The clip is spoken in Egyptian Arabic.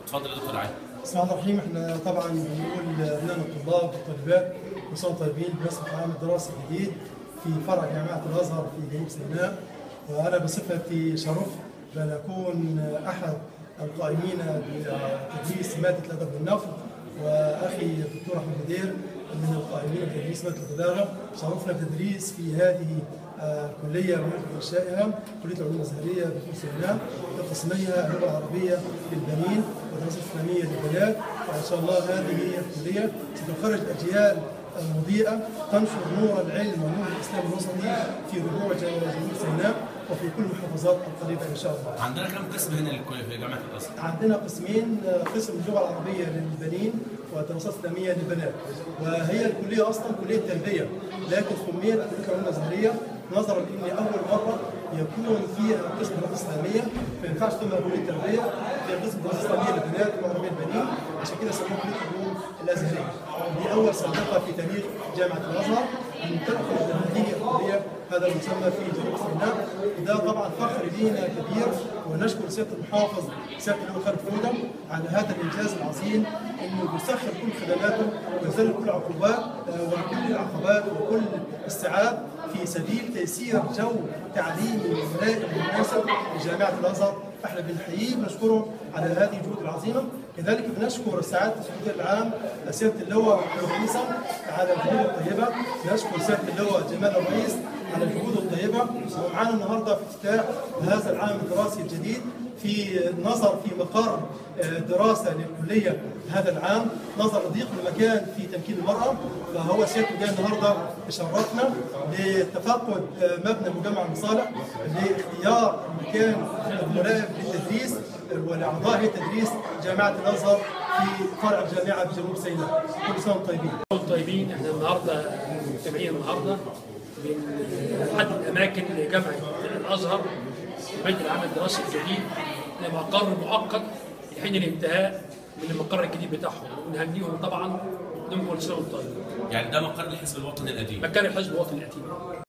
اتفضل يا دكتور علي بسم الله الرحمن الرحيم احنا طبعا بنقول ابنائنا الطلاب والطالبات كل سنه وانتم طيبين بمناسبه العام الدراسي الجديد في فرع جامعه الازهر في جنوب سيناء وانا بصفتي شرف بان اكون احد القائمين بتدريس ماده الادب والنقد واخي الدكتور احمد بدير من القائمين بتدريس ماده البلاغه شرفنا بالتدريس في هذه الكليه ومنذ انشائها كليه العلوم الازهريه بجنوب سيناء قسميها اللغه العربيه للبنين والدراسه الاسلاميه للبنات وان شاء الله هذه الكليه ستخرج اجيال مضيئه تنشر نور العلم ونور الاسلام الوسطي في ربوع جنوب سيناء وفي كل المحافظات القريبه ان شاء الله. عندنا كم قسم هنا للكلية في جامعه الازهر؟ عندنا قسمين قسم اللغه العربيه للبنين والدراسات الاسلاميه للبنات وهي الكليه اصلا كليه تربيه لكن سميت كليه العلوم الازهريه نظرا لان اول مره يكون فيها قسم دراسات اسلاميه ما ينفعش تسمى كليه تربيه فيها قسم دراسات اسلاميه للبنات والعربيه للبنين عشان كده سموها كليه العلوم الازهريه دي اول سابقه في تاريخ جامعه الازهر ان تاخذ هذه الكليه هذا المسمى في جنوب سيناء وده طبعا فخر لينا كبير ونشكر سياده المحافظ سياده اللواء خالد فودة على هذا الانجاز العظيم انه بيسخر كل خدماته ويذل كل عقوبات وكل العقبات وكل استيعاب في سبيل تيسير جو تعليمي ملائم ومناسب لجامعه الازهر احنا بنحييه ونشكره على هذه الجهود العظيمه كذلك بنشكر سعاده السكرتير العام سياده اللواء محمد عيسى على الجهود الطيبه نشكر سياده اللواء جمال الرئيس على الجهود الطيبه ومعانا النهارده في افتتاح هذا العام الدراسي الجديد في نظر في مقر دراسه للكليه هذا العام نظر ضيق المكان في تمكين المراه فهو سيادته جاي النهارده يشرفنا لتفقد مبنى مجمع المصالح لاختيار المكان الملائم للتدريس ولاعضاء هيئه تدريس جامعه الازهر في فرع الجامعه بجنوب سيناء كل سنه وانتم طيبين. طيبين احنا النهارده مجتمعين النهارده من احد الاماكن لجامعه الازهر بيت العام الدراسي الجديد لمقر مؤقت لحين الانتهاء من المقر الجديد بتاعهم ونهنيهم طبعا ونقول كل سنه وانتم طيبين. يعني ده مقر الحزب الوطني القديم مكان الحزب الوطني القديم